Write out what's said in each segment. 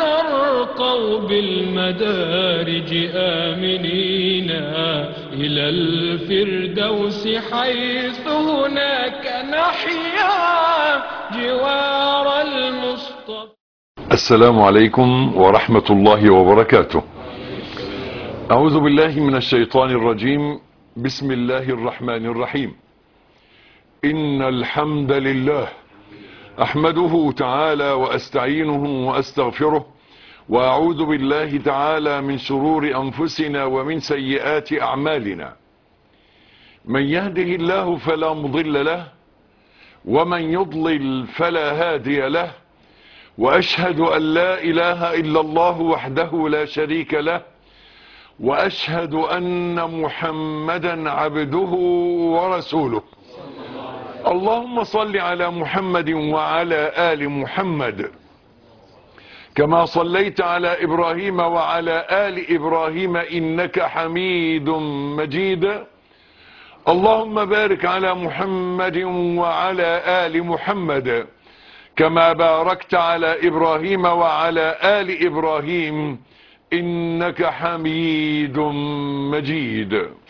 نرقوا بالمدارج آمنين إلى الفردوس حيث هناك نحيا جوار المصطفى السلام عليكم ورحمة الله وبركاته أعوذ بالله من الشيطان الرجيم بسم الله الرحمن الرحيم إن الحمد لله أحمده تعالى وأستعينه وأستغفره وأعوذ بالله تعالى من شرور أنفسنا ومن سيئات أعمالنا من يهده الله فلا مضل له ومن يضلل فلا هادي له واشهد ان لا اله الا الله وحده لا شريك له واشهد ان محمدا عبده ورسوله اللهم صل على محمد وعلى ال محمد كما صليت على ابراهيم وعلى ال ابراهيم انك حميد مجيد اللهم بارك على محمد وعلى ال محمد كما باركت على ابراهيم وعلى ال ابراهيم انك حميد مجيد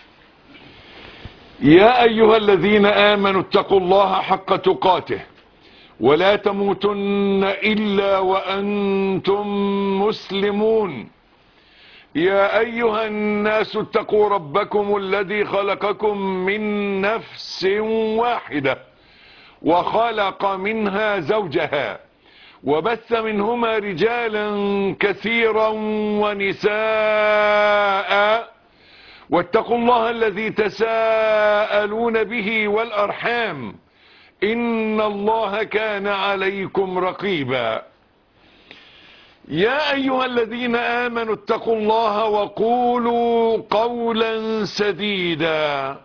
يا ايها الذين امنوا اتقوا الله حق تقاته ولا تموتن الا وانتم مسلمون يا ايها الناس اتقوا ربكم الذي خلقكم من نفس واحده وخلق منها زوجها وبث منهما رجالا كثيرا ونساء واتقوا الله الذي تساءلون به والارحام ان الله كان عليكم رقيبا يا ايها الذين امنوا اتقوا الله وقولوا قولا سديدا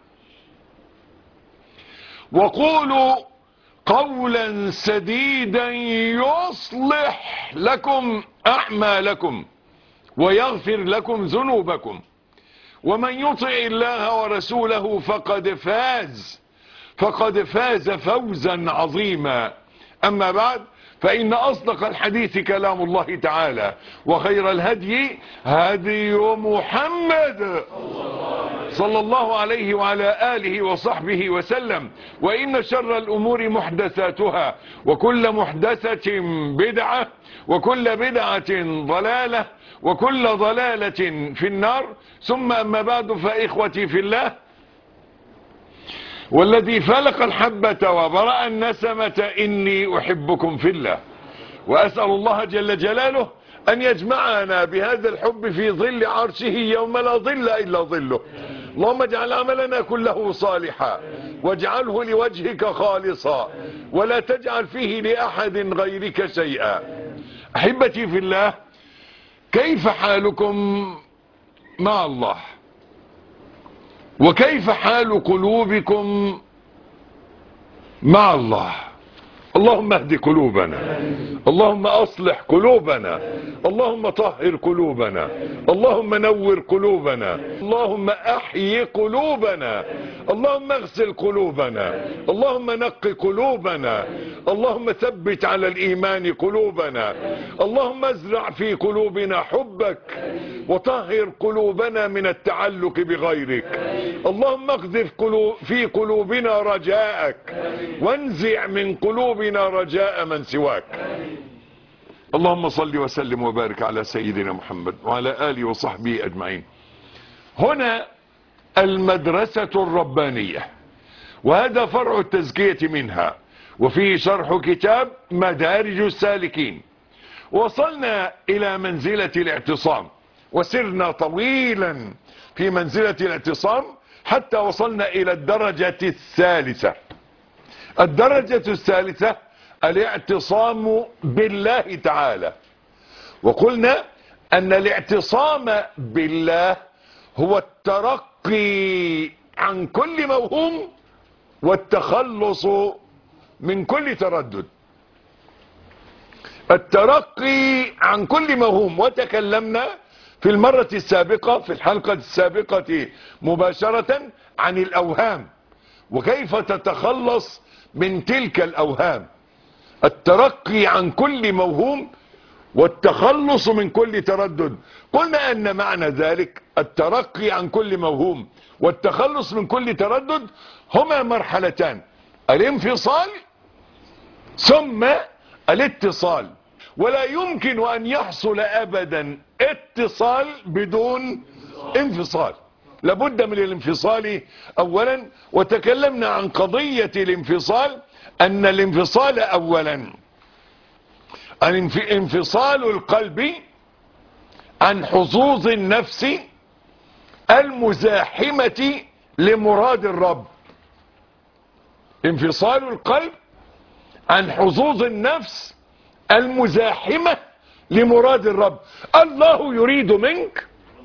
وقولوا قولا سديدا يصلح لكم اعمالكم ويغفر لكم ذنوبكم ومن يطع الله ورسوله فقد فاز فقد فاز فوزا عظيما اما بعد فان اصدق الحديث كلام الله تعالى وخير الهدي هدي محمد صلى الله عليه وعلى آله وصحبه وسلم وإن شر الأمور محدثاتها وكل محدثة بدعة وكل بدعة ضلالة وكل ضلالة في النار ثم أما بعد فإخوتي في الله والذي فلق الحبة وبرأ النسمة إني أحبكم في الله وأسأل الله جل جلاله أن يجمعنا بهذا الحب في ظل عرشه يوم لا ظل إلا ظله اللهم اجعل عملنا كله صالحا واجعله لوجهك خالصا ولا تجعل فيه لأحد غيرك شيئا أحبتي في الله كيف حالكم مع الله وكيف حال قلوبكم مع الله اللهم اهد قلوبنا اللهم اصلح قلوبنا اللهم طهر قلوبنا اللهم نور قلوبنا اللهم احيي قلوبنا اللهم اغسل قلوبنا اللهم نق قلوبنا اللهم ثبت على الايمان قلوبنا اللهم ازرع في قلوبنا حبك وطهر قلوبنا من التعلق بغيرك اللهم اقذف قلوب في قلوبنا رجاءك وانزع من قلوبنا رجاء من سواك اللهم صل وسلم وبارك على سيدنا محمد وعلى آله وصحبه أجمعين هنا المدرسة الربانية وهذا فرع التزكية منها وفيه شرح كتاب مدارج السالكين وصلنا إلى منزلة الاعتصام وسرنا طويلا في منزلة الاعتصام حتى وصلنا إلى الدرجة الثالثة الدرجة الثالثة الاعتصام بالله تعالى وقلنا ان الاعتصام بالله هو الترقي عن كل موهوم والتخلص من كل تردد الترقي عن كل موهوم وتكلمنا في المرة السابقة في الحلقة السابقة مباشرة عن الأوهام وكيف تتخلص من تلك الأوهام الترقي عن كل موهوم والتخلص من كل تردد قلنا ان معنى ذلك الترقي عن كل موهوم والتخلص من كل تردد هما مرحلتان الانفصال ثم الاتصال ولا يمكن ان يحصل ابدا اتصال بدون انفصال لابد من الانفصال اولا وتكلمنا عن قضية الانفصال ان الانفصال اولا انفصال القلب عن حظوظ النفس المزاحمة لمراد الرب انفصال القلب عن حظوظ النفس المزاحمة لمراد الرب الله يريد منك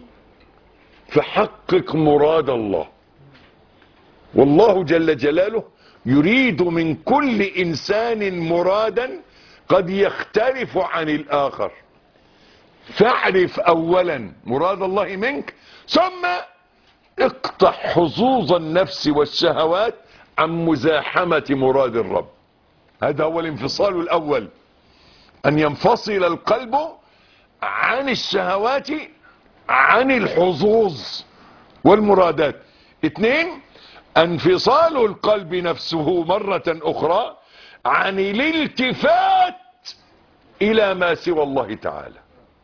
فحقق مراد الله والله جل جلاله يريد من كل انسان مرادا قد يختلف عن الاخر فاعرف اولا مراد الله منك ثم اقطع حظوظ النفس والشهوات عن مزاحمة مراد الرب هذا هو الانفصال الاول ان ينفصل القلب عن الشهوات عن الحظوظ والمرادات اثنين انفصال القلب نفسه مرة اخرى عن الالتفات الى ما سوى الله تعالى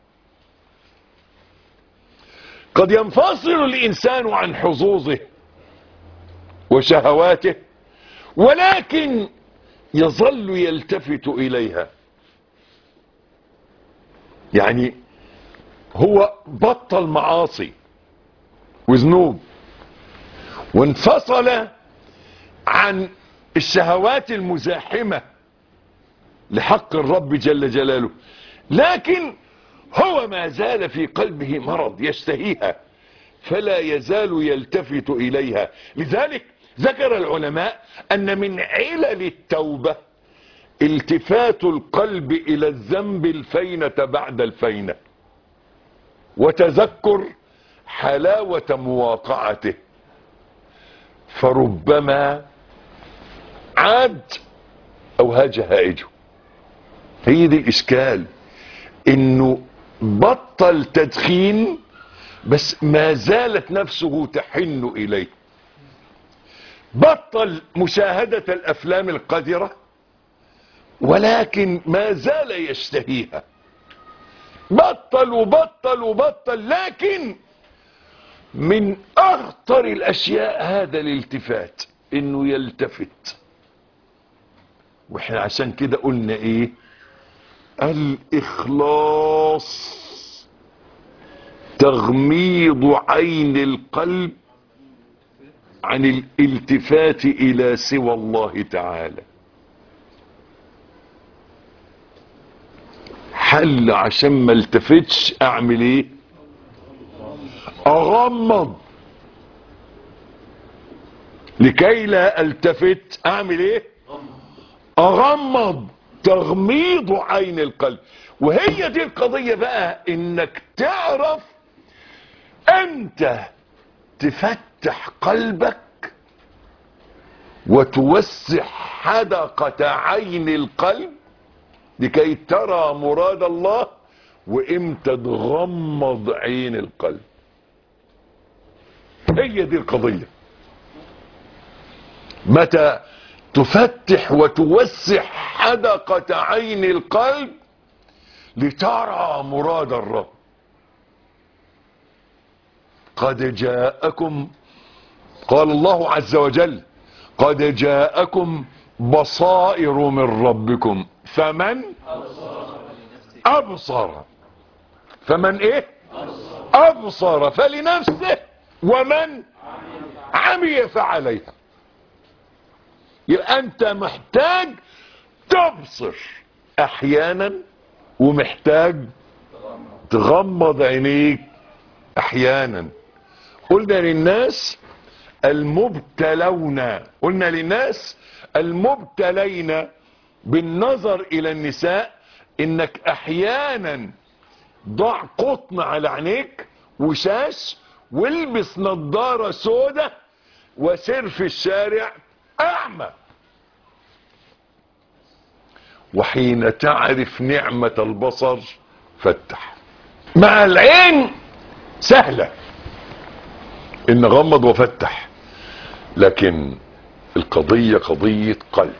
قد ينفصل الانسان عن حظوظه وشهواته ولكن يظل يلتفت اليها يعني هو بطل معاصي وذنوب وانفصل عن الشهوات المزاحمة لحق الرب جل جلاله لكن هو ما زال في قلبه مرض يشتهيها فلا يزال يلتفت إليها لذلك ذكر العلماء أن من علل التوبة التفات القلب إلى الذنب الفينة بعد الفينة وتذكر حلاوة مواقعته فربما عاد او هاج هائجه هي دي الاشكال انه بطل تدخين بس ما زالت نفسه تحن اليه بطل مشاهدة الافلام القذرة ولكن ما زال يشتهيها بطل وبطل وبطل لكن من اخطر الاشياء هذا الالتفات انه يلتفت واحنا عشان كده قلنا ايه الاخلاص تغميض عين القلب عن الالتفات الى سوى الله تعالى حل عشان ما التفتش اعمل ايه اغمض لكي لا التفت اعمل ايه اغمض تغميض عين القلب وهي دي القضية بقى انك تعرف انت تفتح قلبك وتوسع حدقة عين القلب لكي ترى مراد الله وامتى تغمض عين القلب هي دي القضية متى تفتح وتوسع حدقة عين القلب لترى مراد الرب قد جاءكم قال الله عز وجل قد جاءكم بصائر من ربكم فمن ابصر فمن ايه ابصر فلنفسه ومن عمي فعليها يبقى انت محتاج تبصر احيانا ومحتاج تغمض عينيك احيانا قلنا للناس المبتلون قلنا للناس المبتلين بالنظر الى النساء انك احيانا ضع قطن على عينيك وشاش والبس نظارة سودة وسير في الشارع اعمى وحين تعرف نعمة البصر فتح مع العين سهلة ان غمض وفتح لكن القضية قضية قلب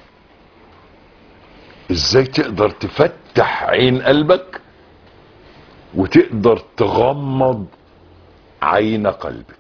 ازاي تقدر تفتح عين قلبك وتقدر تغمض عين قلبك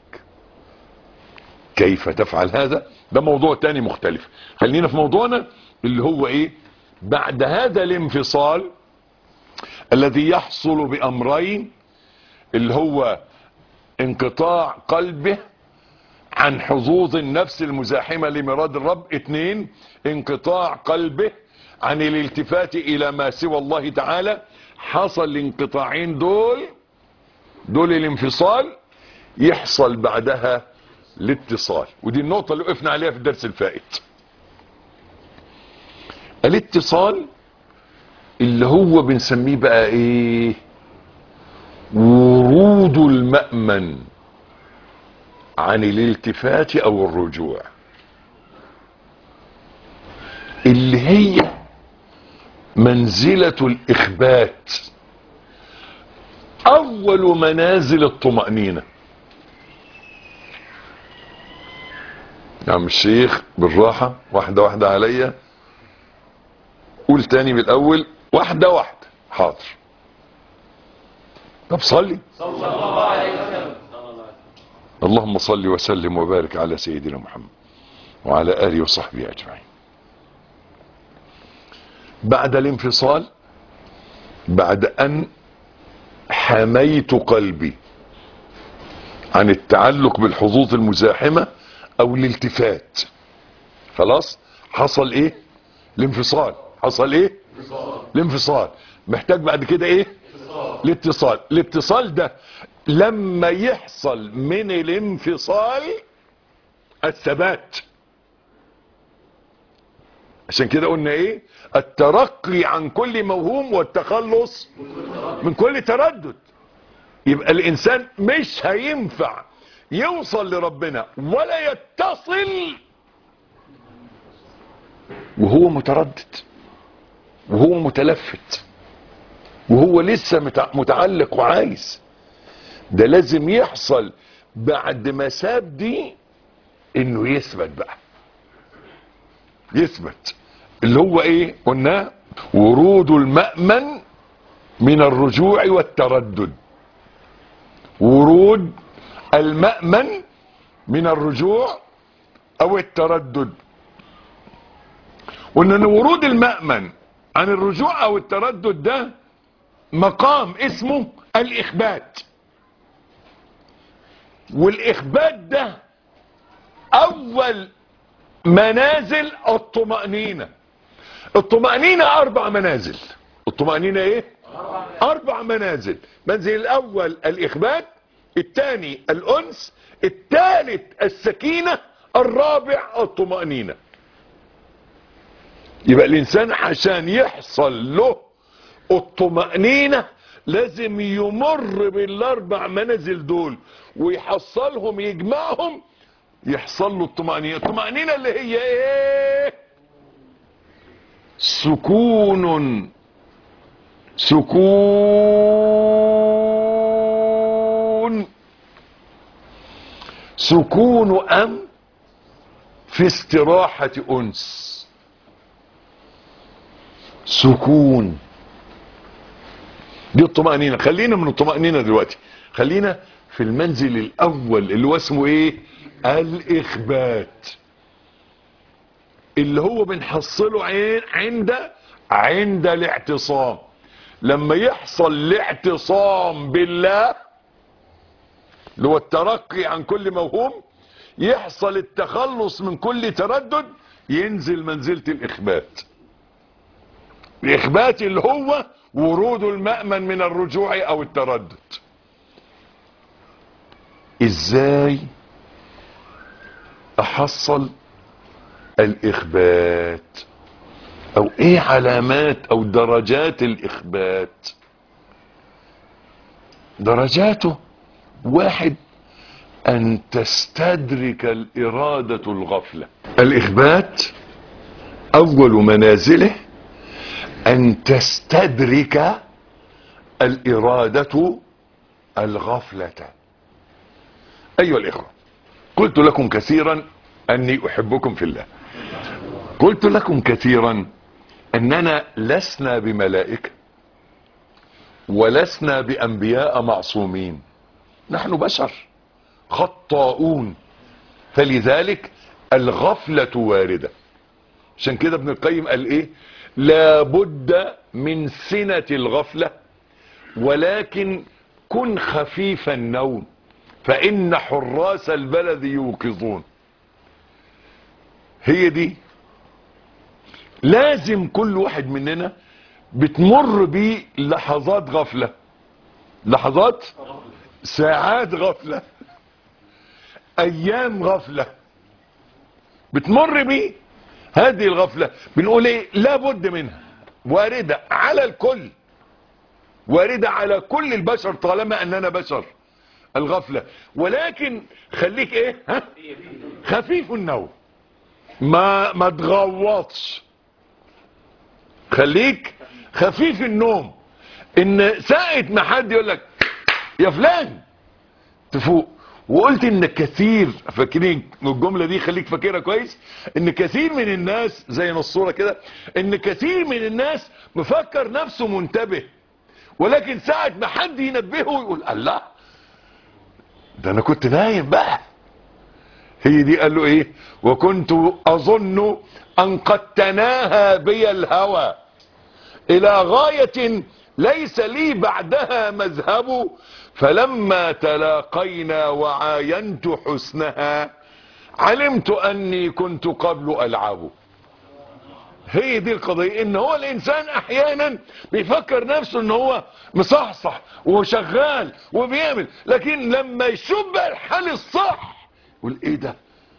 كيف تفعل هذا ده موضوع تاني مختلف خلينا في موضوعنا اللي هو ايه بعد هذا الانفصال الذي يحصل بامرين اللي هو انقطاع قلبه عن حظوظ النفس المزاحمة لمراد الرب اتنين انقطاع قلبه عن الالتفات الى ما سوى الله تعالى حصل الانقطاعين دول دول الانفصال يحصل بعدها الاتصال ودي النقطة اللي وقفنا عليها في الدرس الفائت الاتصال اللي هو بنسميه بقى ايه ورود المأمن عن الالتفات او الرجوع اللي هي منزلة الاخبات اول منازل الطمأنينة يا عم الشيخ بالراحة واحدة واحدة عليا قول تاني من الاول واحدة واحدة حاضر طب صلي اللهم صل وسلم وبارك على سيدنا محمد وعلى آله وصحبه أجمعين بعد الانفصال بعد أن حميت قلبي عن التعلق بالحظوظ المزاحمة أو الالتفات خلاص حصل ايه الانفصال حصل ايه الانفصال محتاج بعد كده ايه الاتصال الاتصال ده لما يحصل من الانفصال الثبات عشان كده قلنا ايه الترقي عن كل موهوم والتخلص من كل تردد يبقى الانسان مش هينفع يوصل لربنا ولا يتصل وهو متردد وهو متلفت وهو لسه متعلق وعايز ده لازم يحصل بعد ما ساب دي انه يثبت بقى يثبت اللي هو ايه قلنا ورود المأمن من الرجوع والتردد ورود المأمن من الرجوع او التردد قلنا ان ورود المأمن عن الرجوع او التردد ده مقام اسمه الاخبات والاخبات ده اول منازل الطمأنينة الطمأنينة اربع منازل الطمأنينة ايه اربع منازل منزل الاول الاخبات الثاني الانس الثالث السكينة الرابع الطمأنينة يبقى الانسان عشان يحصل له الطمأنينة لازم يمر بالاربع منازل دول ويحصلهم يجمعهم يحصل له الطمأنينة الطمأنينة اللي هي ايه سكون سكون سكون ام في استراحة انس سكون دي الطمأنينة خلينا من الطمأنينة دلوقتي خلينا في المنزل الاول اللي هو اسمه ايه الاخبات اللي هو بنحصله عين عند عند الاعتصام لما يحصل الاعتصام بالله اللي هو الترقي عن كل موهوم يحصل التخلص من كل تردد ينزل منزلة الاخبات الاخبات اللي هو ورود المأمن من الرجوع او التردد ازاي احصل الاخبات او ايه علامات او درجات الاخبات درجاته واحد ان تستدرك الارادة الغفلة الاخبات اول منازله ان تستدرك الإرادة الغفلة أيها الإخوة قلت لكم كثيرا أني أحبكم في الله قلت لكم كثيرا أننا لسنا بملائكة ولسنا بأنبياء معصومين نحن بشر خطاؤون فلذلك الغفلة واردة عشان كده ابن القيم قال ايه لابد من سنة الغفلة ولكن كن خفيف النوم فإن حراس البلد يوقظون هي دي لازم كل واحد مننا بتمر بيه لحظات غفلة لحظات ساعات غفلة ايام غفلة بتمر بيه هذه الغفلة بنقول ايه لابد منها واردة على الكل واردة على كل البشر طالما اننا بشر الغفلة ولكن خليك ايه ها خفيف النوم ما ما تغوطش خليك خفيف النوم ان ساعة ما حد يقول لك يا فلان تفوق وقلت ان كثير فاكرين الجمله دي خليك فاكرها كويس ان كثير من الناس زي ما الصوره كده ان كثير من الناس مفكر نفسه منتبه ولكن ساعه ما حد ينبهه يقول الله ده انا كنت نايم بقى هي دي قال له ايه وكنت اظن ان قد تناهى بي الهوى الى غايه ليس لي بعدها مذهب فلما تلاقينا وعاينت حسنها علمت اني كنت قبل العب هي دي القضية ان هو الانسان احيانا بيفكر نفسه ان هو مصحصح وشغال وبيعمل لكن لما يشوف بقى الحال الصح يقول ايه ده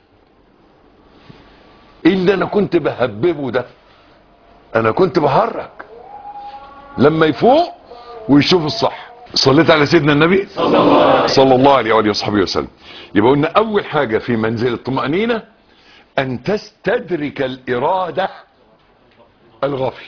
ايه اللي انا كنت بهببه ده انا كنت بهرج لما يفوق ويشوف الصح صليت على سيدنا النبي صلى الله عليه وآله وصحبه وسلم يبقى قلنا اول حاجة في منزل الطمأنينة ان تستدرك الارادة الغفل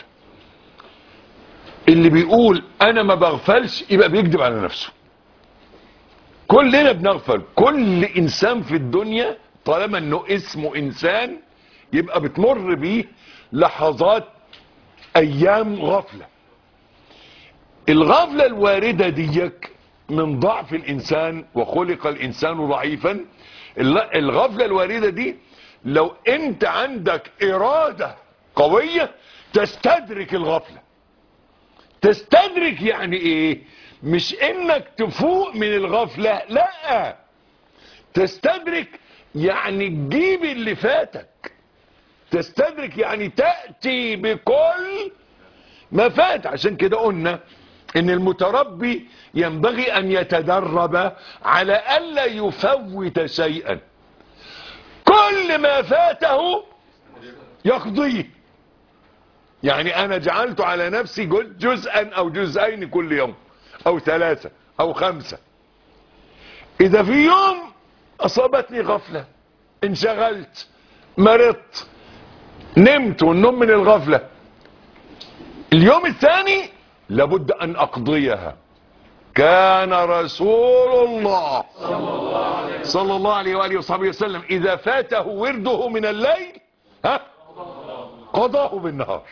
اللي بيقول انا ما بغفلش يبقى بيكذب على نفسه كلنا بنغفل كل انسان في الدنيا طالما انه اسمه انسان يبقى بتمر بيه لحظات ايام غفله الغفلة الواردة ديك من ضعف الانسان وخلق الانسان ضعيفا الغفلة الواردة دي لو انت عندك ارادة قوية تستدرك الغفلة تستدرك يعني ايه مش انك تفوق من الغفلة لا تستدرك يعني تجيب اللي فاتك تستدرك يعني تأتي بكل ما فات عشان كده قلنا ان المتربي ينبغي ان يتدرب على الا يفوت شيئا كل ما فاته يقضيه يعني انا جعلت على نفسي جزءا او جزئين كل يوم او ثلاثة او خمسة اذا في يوم اصابتني غفلة انشغلت مرضت نمت والنوم من الغفلة اليوم الثاني لابد ان اقضيها كان رسول الله صلى الله عليه وآله وصحبه وسلم اذا فاته ورده من الليل ها قضاه بالنهار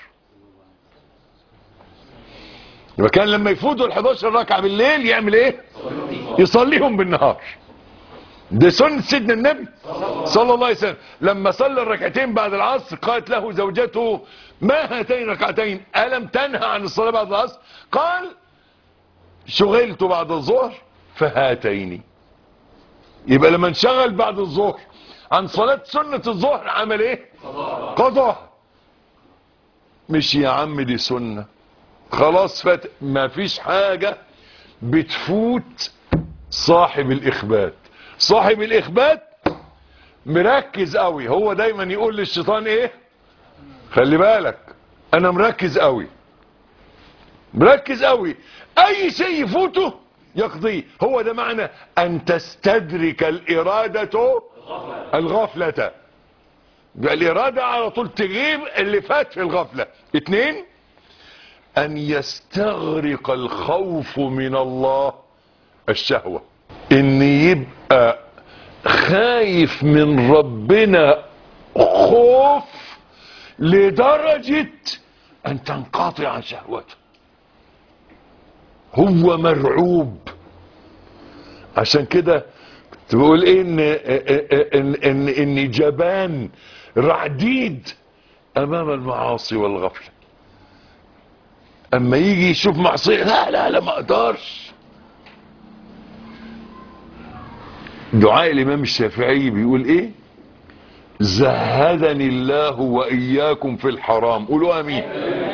وكان لما يفوتوا ال 11 ركعه بالليل يعمل ايه يصليهم بالنهار ده سنة سيدنا النبي صلى الله عليه وسلم لما صلى الركعتين بعد العصر قالت له زوجته ما هاتين ركعتين ألم تنهى عن الصلاة بعد العصر قال شغلت بعد الظهر فهاتين يبقى لما انشغل بعد الظهر عن صلاة سنة الظهر عمل ايه قضاء مش يا عم دي سنة خلاص فات ما فيش حاجة بتفوت صاحب الاخبات صاحب الاخبات مركز قوي هو دايما يقول للشيطان ايه خلي بالك انا مركز قوي مركز قوي اي شيء يفوته يقضيه هو ده معنى ان تستدرك الارادة الغفلة الارادة على طول تجيب اللي فات في الغفلة اتنين ان يستغرق الخوف من الله الشهوة ان يبقى خايف من ربنا خوف لدرجة ان تنقطع شهوته هو مرعوب عشان كده كنت بقول ايه ان ان ان, إن جبان رعديد امام المعاصي والغفله اما يجي يشوف معصيه لا لا لا ما اقدرش دعاء الامام الشافعي بيقول ايه زهدني الله واياكم في الحرام قولوا امين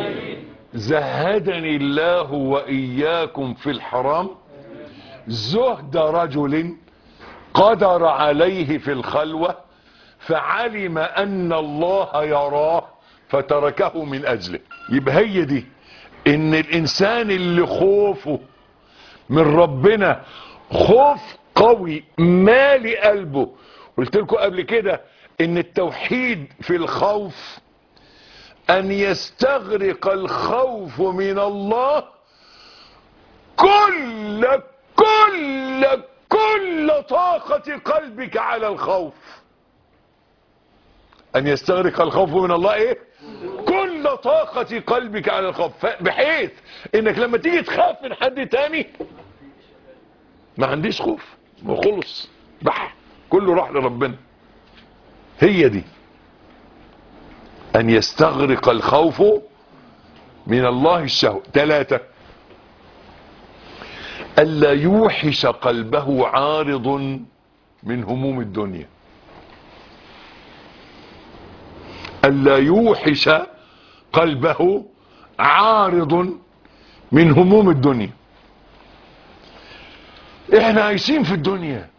زهدني الله واياكم في الحرام زهد رجل قدر عليه في الخلوة فعلم ان الله يراه فتركه من اجله يبقى هي دي ان الانسان اللي خوفه من ربنا خوف قوي مالي قلبه قلت لكم قبل كده ان التوحيد في الخوف ان يستغرق الخوف من الله كل كل كل طاقة قلبك على الخوف ان يستغرق الخوف من الله ايه كل طاقة قلبك على الخوف بحيث انك لما تيجي تخاف من حد تاني ما عنديش خوف وخلص بح كله راح لربنا هي دي ان يستغرق الخوف من الله الشهوة ثلاثة ألا يوحش قلبه عارض من هموم الدنيا ألا يوحش قلبه عارض من هموم الدنيا احنا عايشين في الدنيا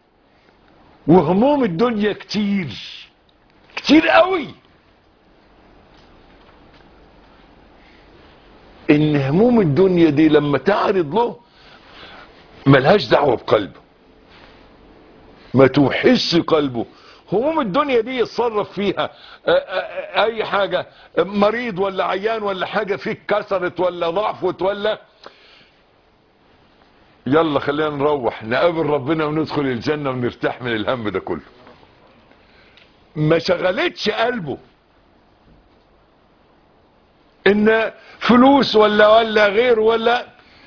وهموم الدنيا كتير كتير قوي ان هموم الدنيا دي لما تعرض له ملهاش دعوة بقلبه ما توحش قلبه هموم الدنيا دي يتصرف فيها اي حاجة مريض ولا عيان ولا حاجة فيك كسرت ولا ضعفت ولا يلا خلينا نروح نقابل ربنا وندخل الجنة ونرتاح من الهم ده كله ما شغلتش قلبه ان فلوس ولا ولا غير ولا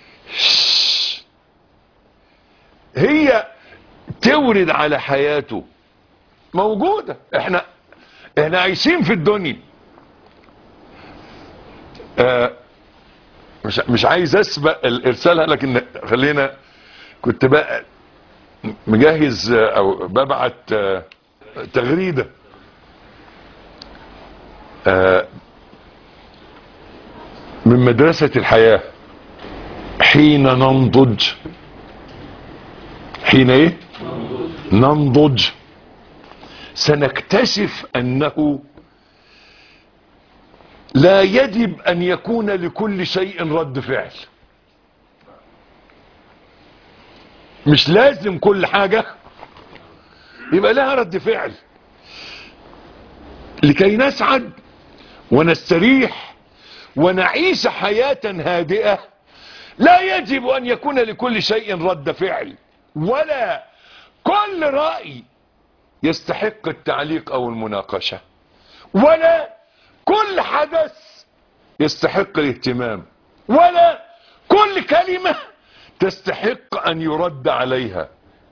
هي تورد على حياته موجودة احنا احنا عايشين في الدنيا آه مش مش عايز اسبق الارسالها لكن خلينا كنت بقى مجهز او ببعت آه تغريده آه من مدرسة الحياة حين ننضج حين ايه ننضج سنكتشف انه لا يجب ان يكون لكل شيء رد فعل مش لازم كل حاجة يبقى لها رد فعل لكي نسعد ونستريح ونعيش حياة هادئة لا يجب ان يكون لكل شيء رد فعل ولا كل رأي يستحق التعليق او المناقشة ولا كل حدث يستحق الاهتمام ولا كل كلمة تستحق ان يرد عليها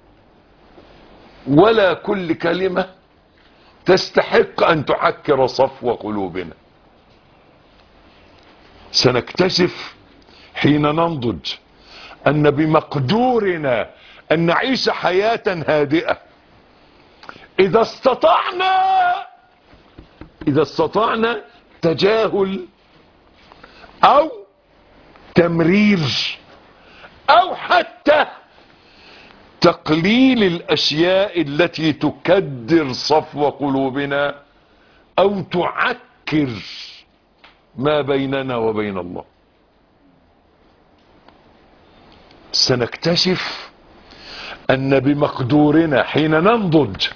ولا كل كلمة تستحق ان تحكر صفو قلوبنا سنكتشف حين ننضج ان بمقدورنا ان نعيش حياة هادئة اذا استطعنا اذا استطعنا تجاهل او تمرير او حتى تقليل الاشياء التي تكدر صفو قلوبنا او تعكر ما بيننا وبين الله سنكتشف ان بمقدورنا حين ننضج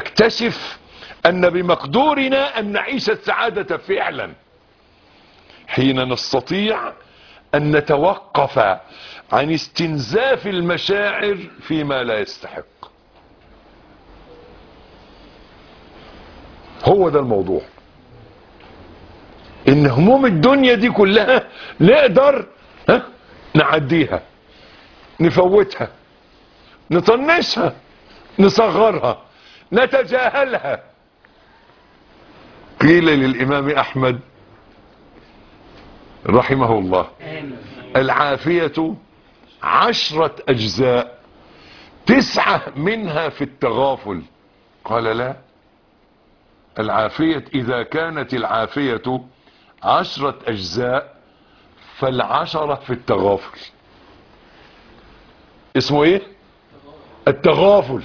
سنكتشف ان بمقدورنا ان نعيش السعادة فعلا حين نستطيع ان نتوقف عن استنزاف المشاعر فيما لا يستحق هو ده الموضوع ان هموم الدنيا دي كلها نقدر ها نعديها نفوتها نطنشها نصغرها نتجاهلها قيل للامام احمد رحمه الله العافية عشرة اجزاء تسعة منها في التغافل قال لا العافية اذا كانت العافية عشرة اجزاء فالعشرة في التغافل اسمه ايه التغافل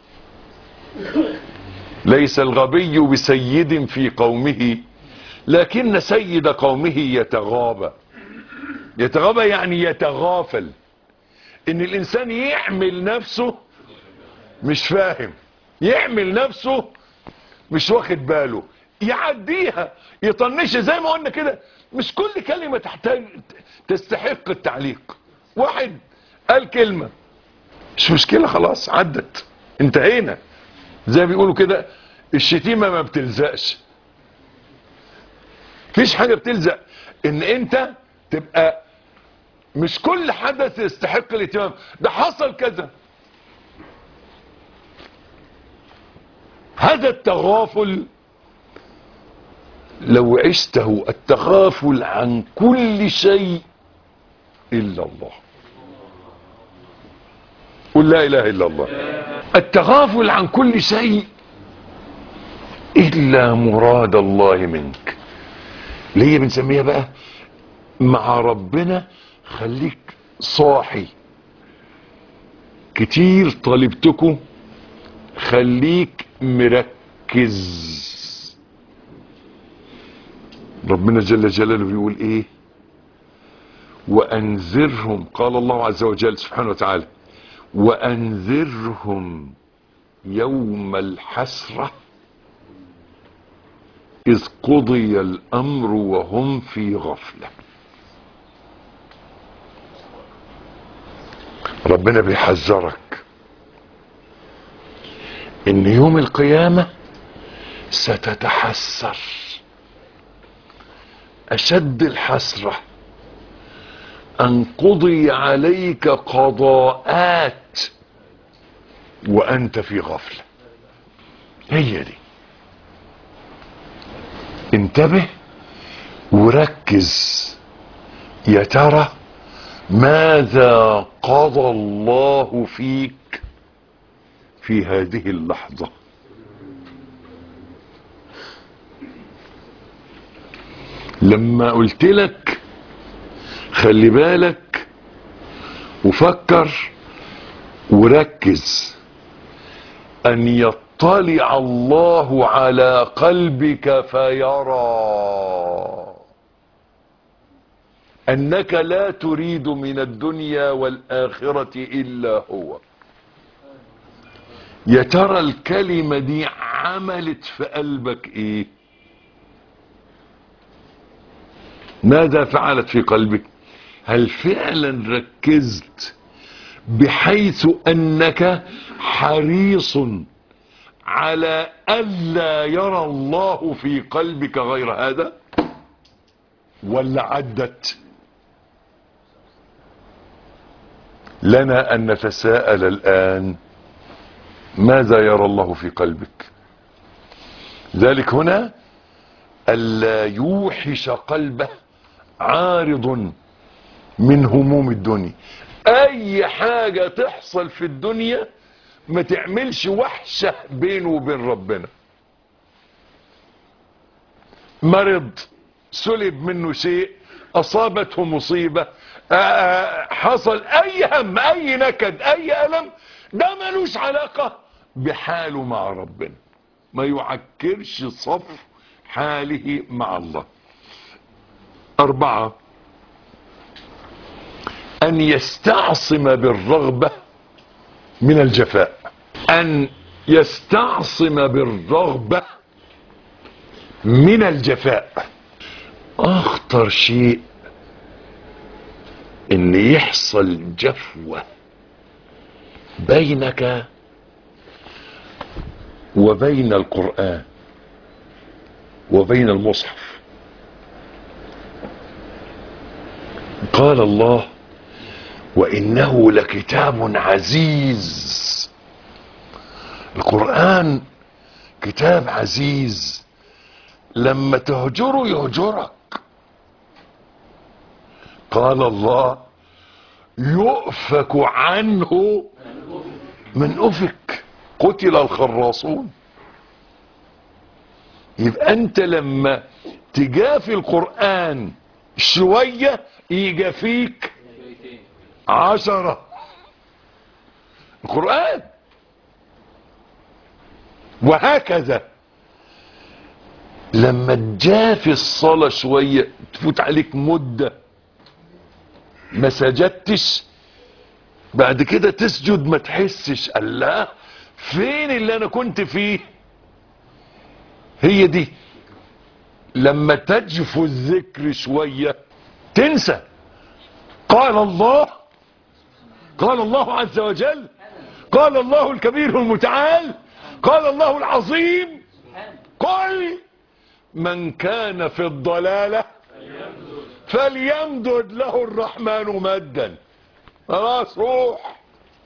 ليس الغبي بسيد في قومه لكن سيد قومه يتغابى يتغابى يعني يتغافل ان الانسان يعمل نفسه مش فاهم يعمل نفسه مش واخد باله يعديها يطنشها زي ما قلنا كده مش كل كلمة تحتاج تستحق التعليق واحد قال كلمة مش مشكلة خلاص عدت انتهينا زي ما بيقولوا كده الشتيمة ما بتلزقش فيش حاجة بتلزق ان انت تبقى مش كل حدث يستحق الاهتمام ده حصل كذا هذا التغافل لو عشته التغافل عن كل شيء الا الله قل لا اله الا الله التغافل عن كل شيء الا مراد الله منك ليه بنسميها بقى مع ربنا خليك صاحي كتير طالبتكم خليك مركز ربنا جل جلاله بيقول ايه وانذرهم قال الله عز وجل سبحانه وتعالى وانذرهم يوم الحسرة اذ قضي الامر وهم في غفلة ربنا بيحذرك ان يوم القيامة ستتحسر اشد الحسرة ان قضي عليك قضاءات وانت في غفلة هي دي انتبه وركز يا ترى ماذا قضى الله فيك في هذه اللحظة لما قلت لك خلي بالك وفكر وركز ان يطلع الله على قلبك فيرى انك لا تريد من الدنيا والاخرة الا هو يا ترى الكلمة دي عملت في قلبك ايه ماذا فعلت في قلبك هل فعلا ركزت بحيث انك حريص على الا يرى الله في قلبك غير هذا ولا عدت لنا ان نتساءل الان ماذا يرى الله في قلبك ذلك هنا الا يوحش قلبه عارض من هموم الدنيا اي حاجة تحصل في الدنيا ما تعملش وحشة بينه وبين ربنا مرض سلب منه شيء اصابته مصيبة آه، حصل اي هم اي نكد اي الم ده ملوش علاقة بحاله مع ربنا ما يعكرش صف حاله مع الله اربعة ان يستعصم بالرغبة من الجفاء ان يستعصم بالرغبة من الجفاء اخطر اخطر شيء ان يحصل جفوة بينك وبين القرآن وبين المصحف قال الله وإنه لكتاب عزيز القرآن كتاب عزيز لما تهجره يهجرك قال الله يؤفك عنه من أفك قتل الخراصون يبقى انت لما تجافي القرآن شوية يجافيك عشرة القرآن وهكذا لما تجافي الصلاة شوية تفوت عليك مدة ما سجدتش بعد كده تسجد ما تحسش الله فين اللي انا كنت فيه هي دي لما تجفو الذكر شوية تنسى قال الله قال الله عز وجل قال الله الكبير المتعال قال الله العظيم قل من كان في الضلالة فليمدد له الرحمن مدا خلاص روح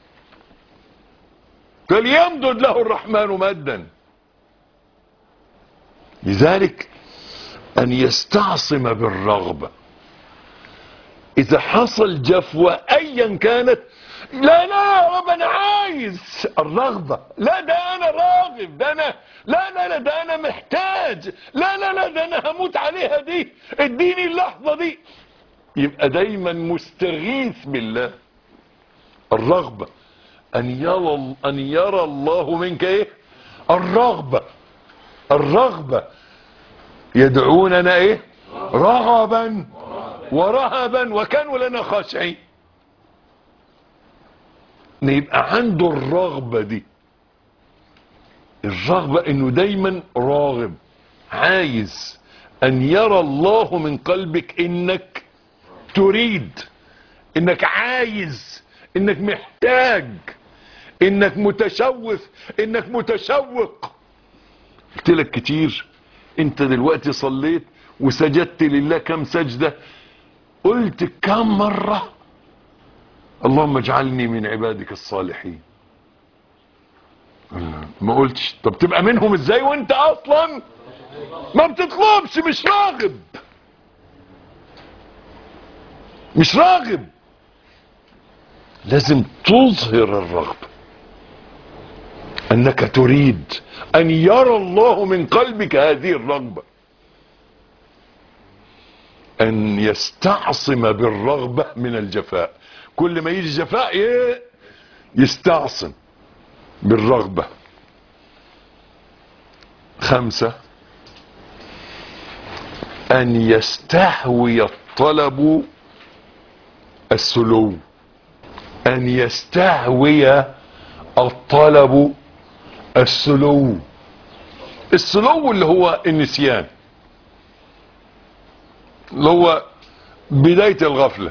فليمدد له الرحمن مدا لذلك ان يستعصم بالرغبة اذا حصل جفوة ايا كانت لا لا يا رب انا عايز الرغبة لا ده انا راغب ده انا لا لا لا ده انا محتاج لا لا لا ده انا هموت عليها دي اديني اللحظة دي يبقى دايما مستغيث بالله الرغبة ان يرى ان يرى الله منك ايه الرغبة الرغبة يدعوننا ايه رغبا ورهبا وكانوا لنا خاشعين ان يبقى عنده الرغبة دي الرغبة انه دايما راغب عايز ان يرى الله من قلبك انك تريد انك عايز انك محتاج انك متشوف انك متشوق قلت لك كتير انت دلوقتي صليت وسجدت لله كم سجدة قلت كم مرة اللهم اجعلني من عبادك الصالحين ما قلتش طب تبقى منهم ازاي وانت اصلا ما بتطلبش مش راغب مش راغب لازم تظهر الرغبة انك تريد ان يرى الله من قلبك هذه الرغبة ان يستعصم بالرغبة من الجفاء كل ما يجي جفاء ي- يستعصم بالرغبة خمسة ان يستهوي الطلب السلو ان يستهوي الطلب السلو السلو اللي هو النسيان اللي هو بداية الغفلة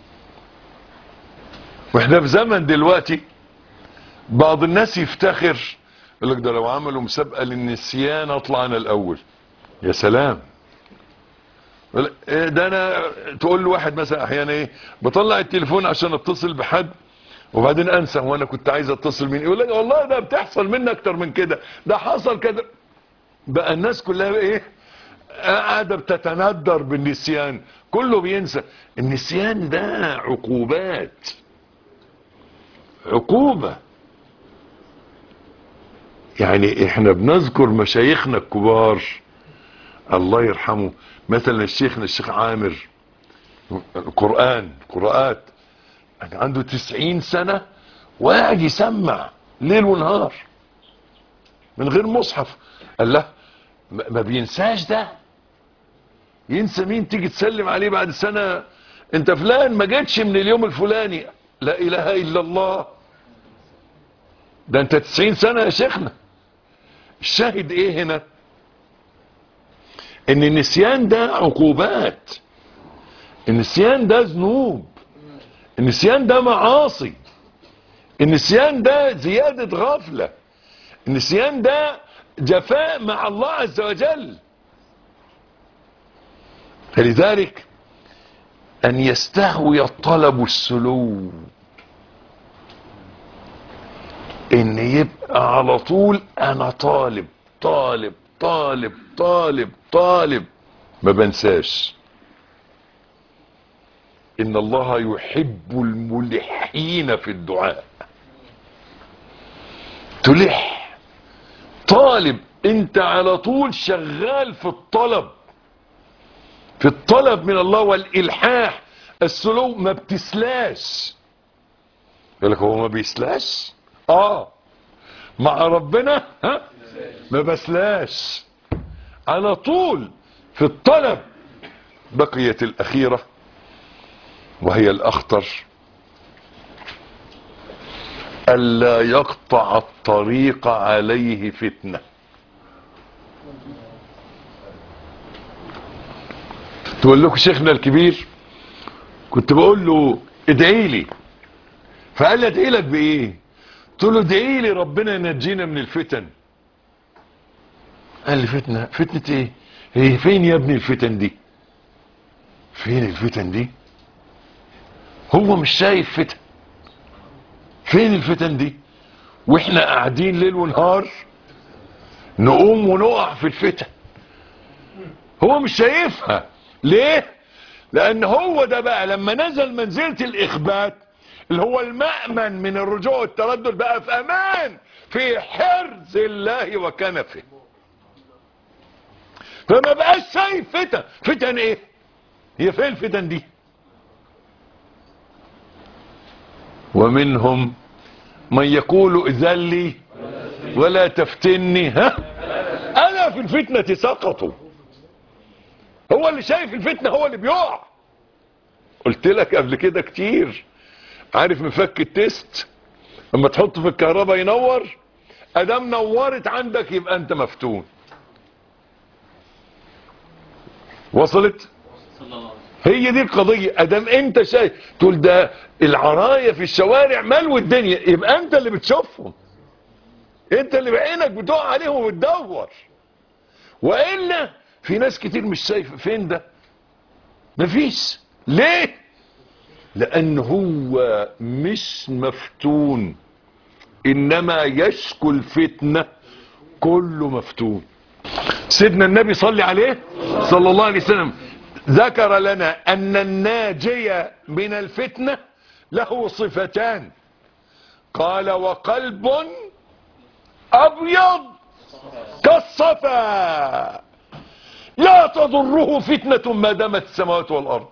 واحنا في زمن دلوقتي بعض الناس يفتخر يقول لك ده لو عملوا مسابقة للنسيان اطلع انا الاول يا سلام يقول لك إيه ده انا تقول له واحد مثلا احيانا ايه بطلع التليفون عشان اتصل بحد وبعدين انسى وانا كنت عايز اتصل مين يقول لك والله ده بتحصل مني اكتر من كده ده حصل كده بقى الناس كلها ايه قاعده بتتندر بالنسيان كله بينسى النسيان ده عقوبات عقوبة يعني احنا بنذكر مشايخنا الكبار الله يرحمه مثلا الشيخنا الشيخ عامر القرآن قراءات يعني عنده تسعين سنة وقاعد يسمع ليل ونهار من غير مصحف قال له ما ما بينساش ده ينسى مين تيجي تسلم عليه بعد سنة انت فلان ما جيتش من اليوم الفلاني لا اله الا الله ده انت تسعين سنة يا شيخنا الشاهد ايه هنا ان النسيان ده عقوبات النسيان ده ذنوب النسيان ده معاصي النسيان ده زيادة غفلة النسيان ده جفاء مع الله عز وجل فلذلك أن يستهوي الطلب السلو ان يبقى على طول انا طالب طالب طالب طالب طالب ما بنساش ان الله يحب الملحين في الدعاء تلح طالب انت على طول شغال في الطلب في الطلب من الله والالحاح السلو ما بتسلاش يقول لك هو ما بيسلاش اه مع ربنا ها ما بسلاش على طول في الطلب بقيت الاخيرة وهي الاخطر الا يقطع الطريق عليه فتنة تقول لكم شيخنا الكبير كنت بقول له ادعي لي فقال لي ادعي لك بايه قلت له ادعي لي ربنا ينجينا من الفتن قال لي فتنة فتنة ايه هي فين يا ابني الفتن دي فين الفتن دي هو مش شايف فتن فين الفتن دي واحنا قاعدين ليل ونهار نقوم ونقع في الفتن هو مش شايفها ليه لان هو ده بقى لما نزل منزلة الاخبات اللي هو المأمن من الرجوع والتردد بقى في امان في حرز الله وكنفه فما بقاش شايف فتن فتن ايه هي فين الفتن دي ومنهم من يقول اذن لي ولا تفتني ها انا في الفتنة سقطوا هو اللي شايف الفتنة هو اللي بيقع قلت لك قبل كده كتير عارف مفك التست لما تحطه في الكهرباء ينور ادام نورت عندك يبقى انت مفتون وصلت هي دي القضية ادام انت شايف تقول ده العراية في الشوارع ملو الدنيا يبقى انت اللي بتشوفهم انت اللي بعينك بتقع عليهم وبتدور والا في ناس كتير مش شايفه فين ده مفيش ليه لان هو مش مفتون انما يشكو الفتنة كله مفتون سيدنا النبي صلي عليه صلى الله عليه وسلم ذكر لنا ان الناجي من الفتنة له صفتان قال وقلب ابيض كالصفا لا تضره فتنة ما دامت السماوات والارض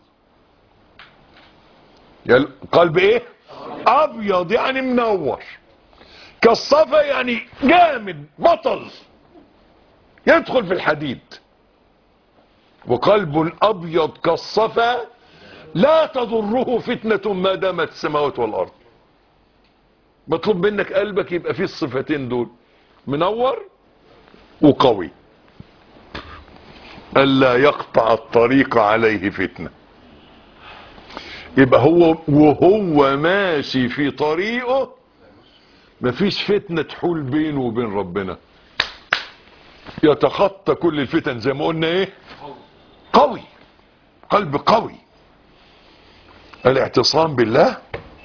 يعني قلب ايه ابيض يعني منور كالصفا يعني جامد بطل يدخل في الحديد وقلب ابيض كالصفا لا تضره فتنة ما دامت السماوات والارض مطلوب منك قلبك يبقى فيه الصفتين دول منور وقوي الا يقطع الطريق عليه فتنه يبقى هو وهو ماشي في طريقه مفيش فتنة تحول بينه وبين ربنا يتخطى كل الفتن زي ما قلنا ايه قوي قلب قوي الاعتصام بالله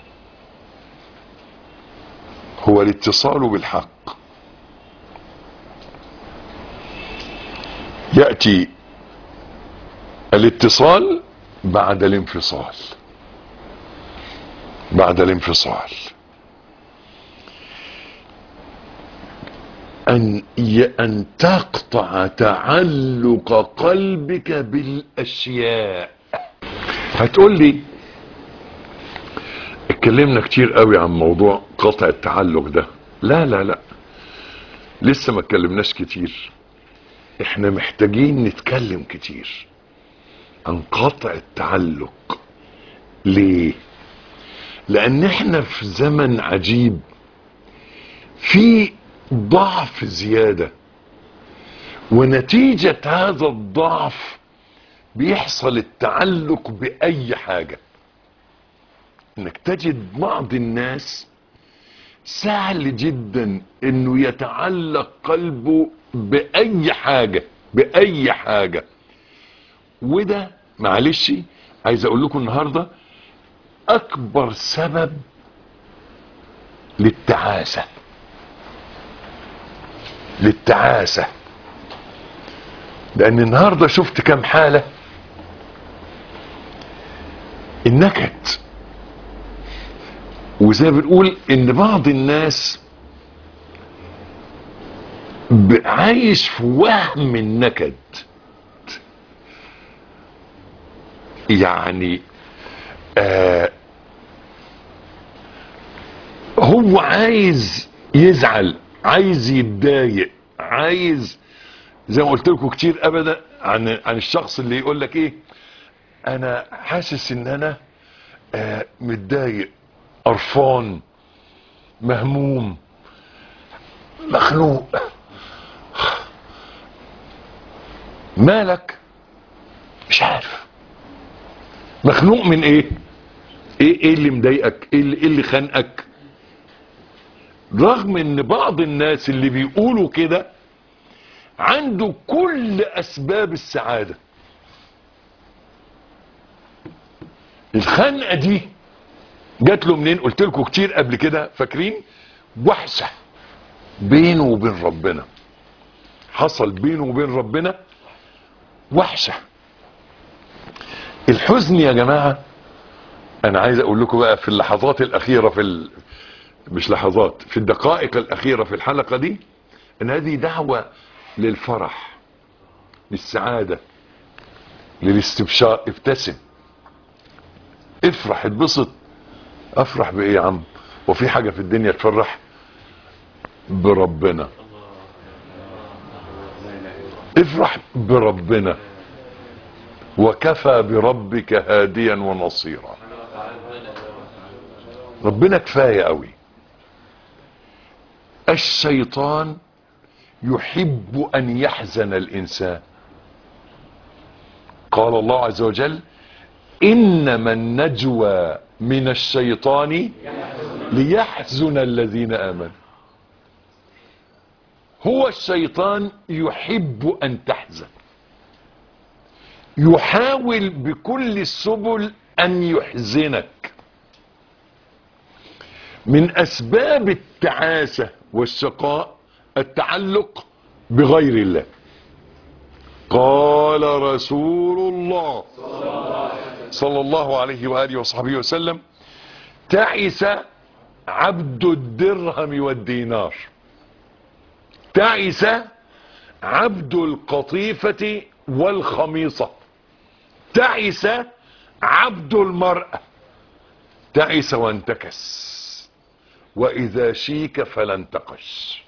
هو الاتصال بالحق يأتي الاتصال بعد الانفصال بعد الانفصال أن أن تقطع تعلق قلبك بالأشياء هتقول لي اتكلمنا كتير قوي عن موضوع قطع التعلق ده لا لا لا لسه ما اتكلمناش كتير احنا محتاجين نتكلم كتير عن قطع التعلق ليه لان احنا في زمن عجيب في ضعف زيادة ونتيجة هذا الضعف بيحصل التعلق بأي حاجة انك تجد بعض الناس سهل جدا انه يتعلق قلبه بأي حاجة بأي حاجة وده معلش عايز اقول لكم النهاردة اكبر سبب للتعاسة للتعاسة لان النهاردة شفت كم حالة النكد وزي ما بنقول ان بعض الناس ب- عايش في وهم النكد يعني آه هو عايز يزعل عايز يتضايق عايز زي ما قلت لكم كتير ابدا عن عن الشخص اللي يقول لك ايه انا حاسس ان انا آه متضايق قرفان مهموم مخنوق مالك مش عارف مخنوق من ايه ايه ايه اللي مضايقك ايه اللي, إيه اللي خانقك رغم ان بعض الناس اللي بيقولوا كده عنده كل اسباب السعادة الخنقة دي جات له منين قلت لكم كتير قبل كده فاكرين وحشة بينه وبين ربنا حصل بينه وبين ربنا وحشة الحزن يا جماعة انا عايز اقول لكم بقى في اللحظات الاخيرة في ال... مش لحظات في الدقائق الاخيرة في الحلقة دي ان هذه دعوة للفرح للسعادة للاستبشار ابتسم افرح اتبسط افرح بايه يا عم وفي حاجة في الدنيا تفرح بربنا افرح بربنا وكفى بربك هاديا ونصيرا ربنا كفاية قوي الشيطان يحب ان يحزن الانسان قال الله عز وجل انما النجوى من الشيطان ليحزن الذين امنوا هو الشيطان يحب ان تحزن يحاول بكل السبل ان يحزنك من اسباب التعاسة والشقاء التعلق بغير الله قال رسول الله صلى الله عليه وآله وصحبه وسلم تعس عبد الدرهم والدينار تعس عبد القطيفة والخميصة تعس عبد المرأة تعس وانتكس وإذا شيك فلا انتقش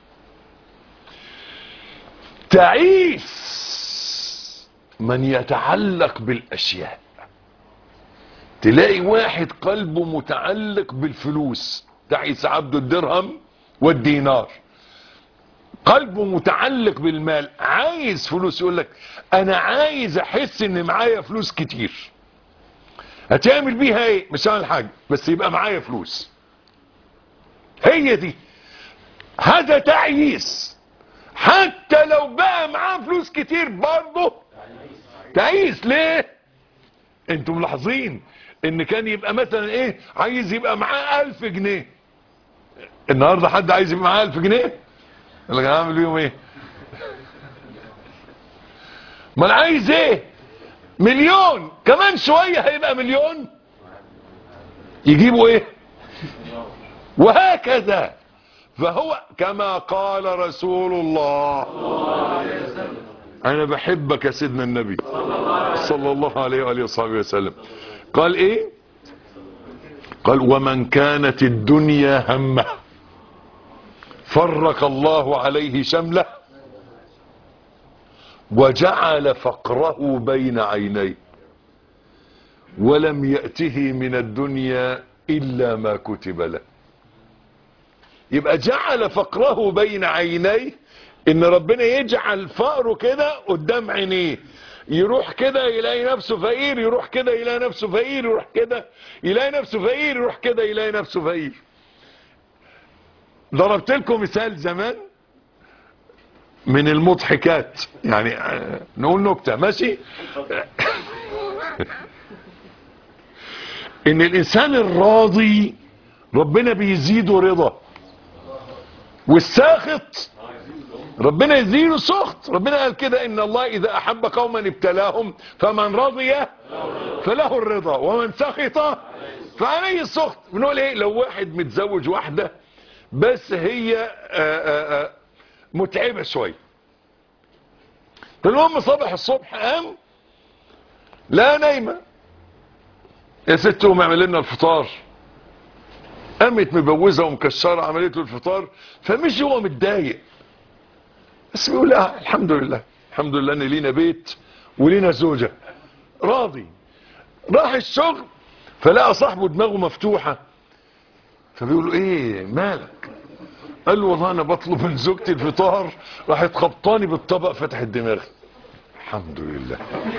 تعيس من يتعلق بالأشياء تلاقي واحد قلبه متعلق بالفلوس تعيس عبد الدرهم والدينار قلبه متعلق بالمال عايز فلوس يقول لك انا عايز احس ان معايا فلوس كتير هتعمل بيها ايه مش هعمل حاجه بس يبقى معايا فلوس هي دي هذا تعيس حتى لو بقى معاه فلوس كتير برضه تعيس ليه انتم ملاحظين ان كان يبقى مثلا ايه عايز يبقى معاه الف جنيه النهاردة حد عايز يبقى معاه الف جنيه اللي كان عامل بيهم ايه ما انا عايز ايه مليون كمان شوية هيبقى مليون يجيبوا ايه وهكذا فهو كما قال رسول الله انا بحبك يا سيدنا النبي صلى الله عليه وآله وصحبه وسلم قال ايه قال ومن كانت الدنيا همه فرق الله عليه شمله وجعل فقره بين عينيه ولم يأته من الدنيا إلا ما كتب له يبقى جعل فقره بين عينيه ان ربنا يجعل فقره كده قدام عينيه يروح كده يلاقي نفسه فقير يروح كده يلاقي نفسه فقير يروح كده يلاقي نفسه فقير يروح كده يلاقي نفسه فقير ضربت لكم مثال زمان من المضحكات يعني آه، نقول نكتة ماشي ان الانسان الراضي ربنا بيزيده رضا والساخط ربنا يزيده سخط ربنا قال كده ان الله اذا احب قوما ابتلاهم فمن رضي فله الرضا ومن سخط فعليه السخط بنقول ايه لو واحد متزوج واحدة بس هي آآ آآ متعبة شوية فالمهم صبح الصبح قام لا نايمة يا ست قوم اعمل لنا الفطار قامت مبوزة ومكسرة عملت له الفطار فمشي هو متضايق بس بيقول لا الحمد لله الحمد لله ان لينا بيت ولينا زوجة راضي راح الشغل فلقى صاحبه دماغه مفتوحة فبيقول له ايه مالك قال له والله انا بطلب من زوجتي الفطار راحت خبطاني بالطبق فتحت دماغي الحمد لله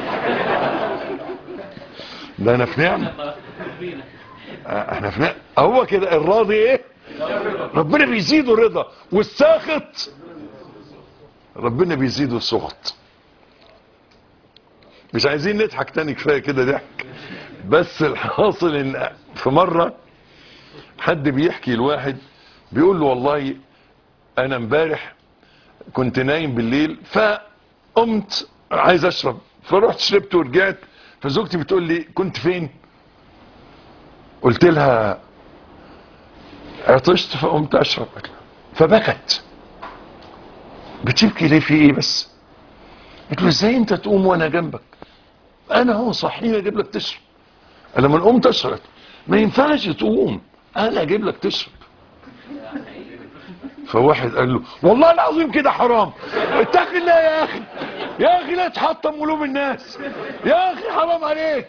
ده انا في نعمه آه، احنا في نعمه هو كده الراضي ايه ربنا بيزيده رضا والساخط ربنا بيزيده سخط مش عايزين نضحك تاني كفايه كده ضحك بس الحاصل ان في مره حد بيحكي لواحد بيقول له والله انا امبارح كنت نايم بالليل فقمت عايز اشرب فرحت شربت ورجعت فزوجتي بتقول لي كنت فين قلت لها عطشت فقمت اشرب فبكت بتبكي ليه في ايه بس قلت له ازاي انت تقوم وانا جنبك انا هو صحيح اجيب لك تشرب انا لما قمت اشرب ما ينفعش تقوم انا اجيب لك تشرب فواحد قال له والله العظيم كده حرام اتق الله يا اخي يا اخي لا تحطم قلوب الناس يا اخي حرام عليك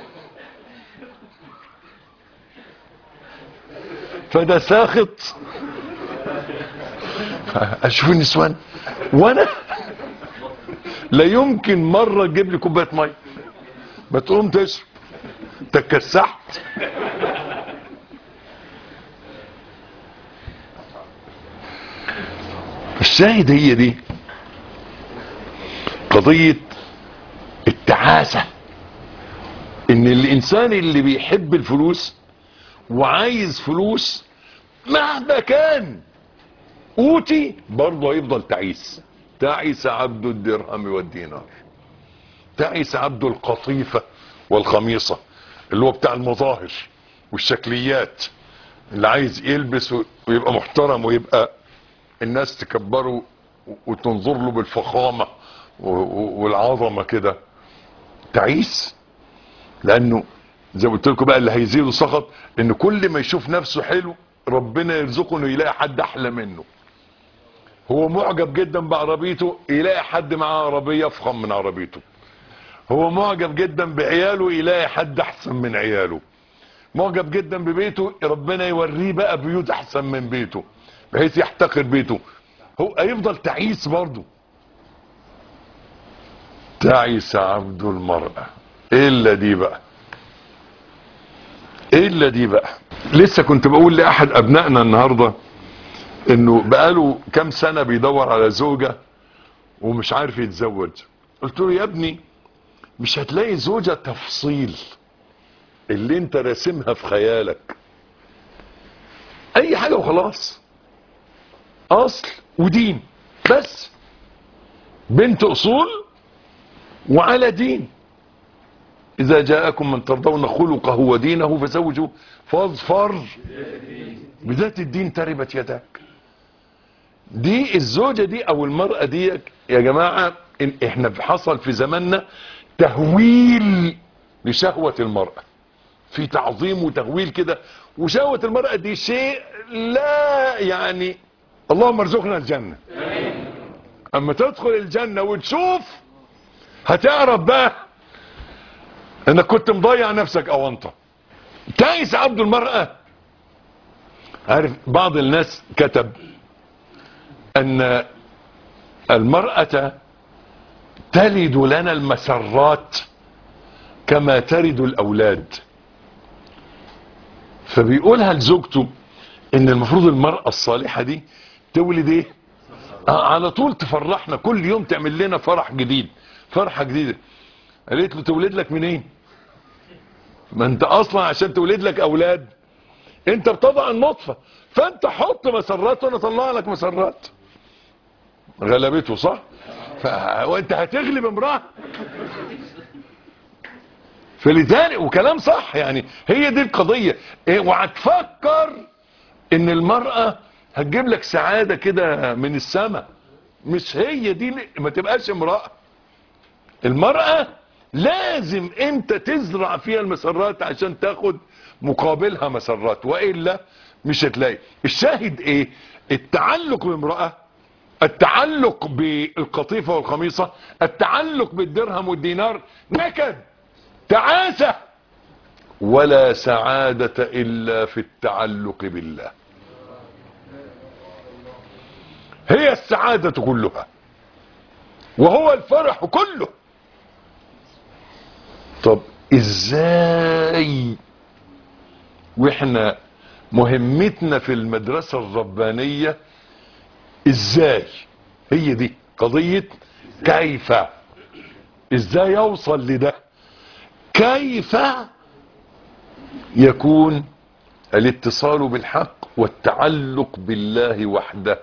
فده ساخط اشوف النسوان وانا لا يمكن مرة تجيب لي كوباية مية ما تقوم تشرب تكسحت الشاهد هي دي قضية التعاسة ان الانسان اللي بيحب الفلوس وعايز فلوس مهما كان اوتي برضه هيفضل تعيس تعيس عبد الدرهم والدينار تعيس عبد القطيفة والخميصة اللي هو بتاع المظاهر والشكليات اللي عايز يلبس ويبقى محترم ويبقى الناس تكبره وتنظر له بالفخامة والعظمة كده تعيس لانه زي ما قلت لكم بقى اللي هيزيده سخط ان كل ما يشوف نفسه حلو ربنا يرزقه انه يلاقي حد احلى منه هو معجب جدا بعربيته يلاقي حد معاه عربية افخم من عربيته هو معجب جدا بعياله يلاقي حد احسن من عياله معجب جدا ببيته ربنا يوريه بقى بيوت احسن من بيته بحيث يحتقر بيته هو هيفضل تعيس برضه تعيس عبد المرأة الا دي بقى الا دي بقى لسه كنت بقول لاحد ابنائنا النهاردة انه بقاله كام سنة بيدور على زوجة ومش عارف يتزوج قلت له يا ابني مش هتلاقي زوجة تفصيل اللي انت راسمها في خيالك اي حاجة وخلاص اصل ودين بس بنت اصول وعلى دين اذا جاءكم من ترضون خلقه ودينه فزوجوا فاظفر بذات الدين تربت يداك دي الزوجة دي او المرأة دي يا جماعة إن احنا حصل في زماننا تهويل لشهوة المرأة في تعظيم وتهويل كده وشهوة المرأة دي شيء لا يعني اللهم ارزقنا الجنة اما تدخل الجنة وتشوف هتعرف بقى انك كنت مضيع نفسك او انت تعيس عبد المرأة عارف بعض الناس كتب ان المرأة تلد لنا المسرات كما تلد الاولاد فبيقولها لزوجته ان المفروض المرأة الصالحة دي تولد ايه آه على طول تفرحنا كل يوم تعمل لنا فرح جديد فرحة جديدة قالت له تولد لك منين ما انت اصلا عشان تولد لك اولاد انت بتضع النطفة فانت حط مسرات وانا اطلع لك مسرات غلبته صح ف... وانت هتغلب امرأة فلذلك وكلام صح يعني هي دي القضية إيه وهتفكر ان المرأة هتجيب لك سعادة كده من السماء مش هي دي ما تبقاش امرأة المرأة لازم انت تزرع فيها المسرات عشان تاخد مقابلها مسرات وإلا مش هتلاقي الشاهد ايه التعلق بامرأة التعلق بالقطيفة والخميصة التعلق بالدرهم والدينار نكد تعاسة ولا سعادة إلا في التعلق بالله هي السعادة كلها وهو الفرح كله طب ازاي واحنا مهمتنا في المدرسة الربانية ازاي هي دي قضية كيف ازاي يوصل لده كيف يكون الاتصال بالحق والتعلق بالله وحده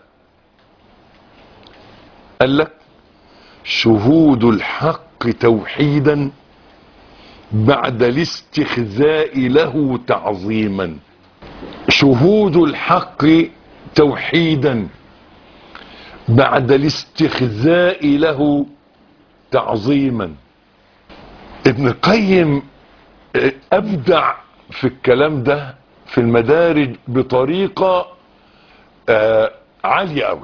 قال لك شهود الحق توحيدا بعد الاستخزاء له تعظيما شهود الحق توحيدا بعد الاستخزاء له تعظيما ابن القيم ابدع في الكلام ده في المدارج بطريقة آه عالية قوي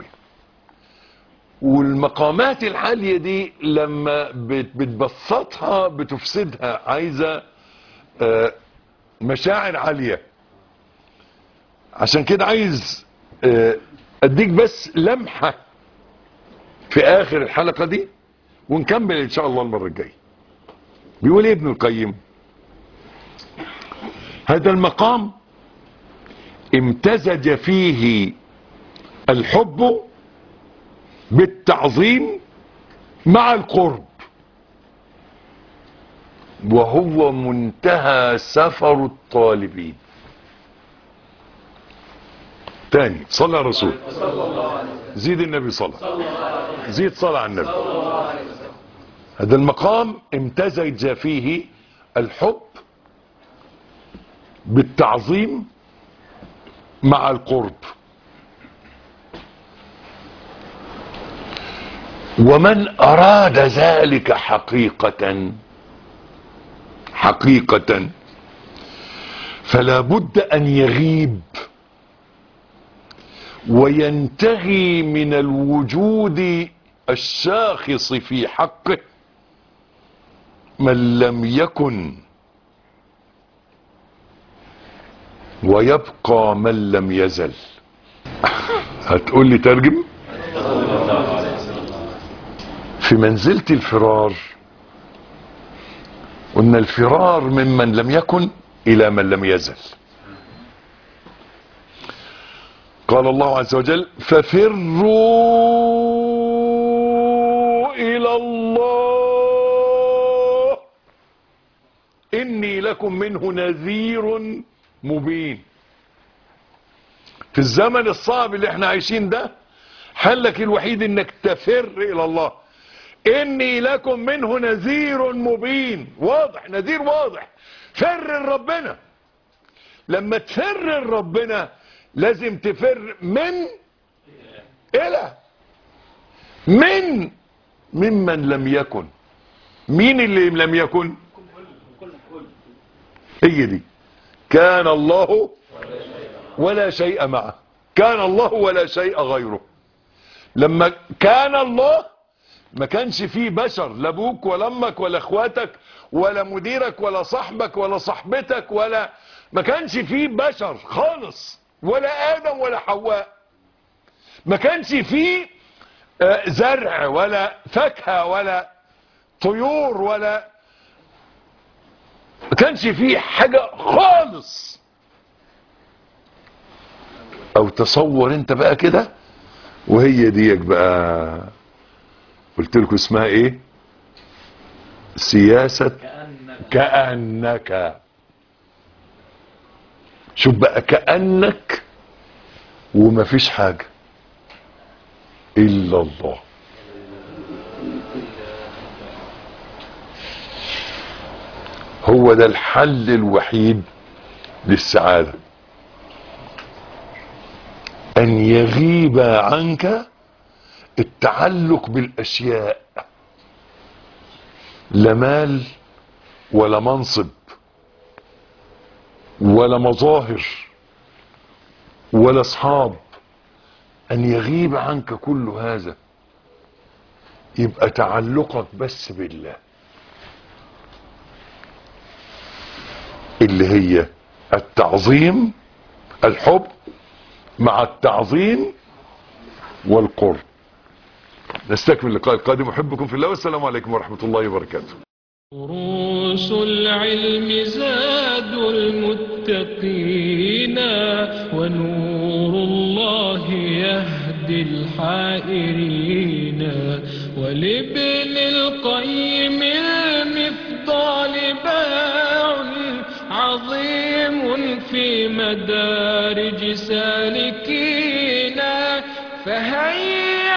والمقامات العالية دي لما بتبسطها بتفسدها عايزة آه مشاعر عالية عشان كده عايز آه اديك بس لمحة في اخر الحلقة دي ونكمل ان شاء الله المرة الجاية بيقول ايه ابن القيم هذا المقام امتزج فيه الحب بالتعظيم مع القرب وهو منتهى سفر الطالبين تاني صلى على الرسول زيد النبي صلى زيد صلى على النبي هذا المقام امتزج فيه الحب بالتعظيم مع القرب ومن اراد ذلك حقيقة حقيقة فلا بد ان يغيب وينتهي من الوجود الشاخص في حقه من لم يكن ويبقى من لم يزل هتقول لي ترجم في منزلة الفرار قلنا الفرار ممن لم يكن الى من لم يزل قال الله عز وجل ففروا الى الله اني لكم منه نذير مبين في الزمن الصعب اللي احنا عايشين ده حلك الوحيد انك تفر الى الله اني لكم منه نذير مبين واضح نذير واضح فر ربنا لما تفر ربنا لازم تفر من الى من ممن لم يكن مين اللي لم يكن هي دي كان الله ولا شيء معه كان الله ولا شيء غيره لما كان الله ما كانش فيه بشر لا ابوك ولا امك ولا اخواتك ولا مديرك ولا صاحبك ولا صاحبتك ولا ما كانش فيه بشر خالص ولا ادم ولا حواء ما كانش فيه زرع ولا فاكهه ولا طيور ولا ما كانش فيه حاجة خالص او تصور انت بقى كده وهي ديك بقى قلت لكم اسمها ايه سياسة كأنك شوف بقى كأنك وما فيش حاجة إلا الله هو ده الحل الوحيد للسعادة أن يغيب عنك التعلق بالأشياء لا مال ولا منصب ولا مظاهر ولا اصحاب ان يغيب عنك كل هذا يبقى تعلقك بس بالله اللي هي التعظيم الحب مع التعظيم والقرب نستكمل اللقاء القادم احبكم في الله والسلام عليكم ورحمه الله وبركاته دروس العلم زاد المتقين ونور الله يهدي الحائرين ولابن القيم المفضال باع عظيم في مدارج سالكين فهيا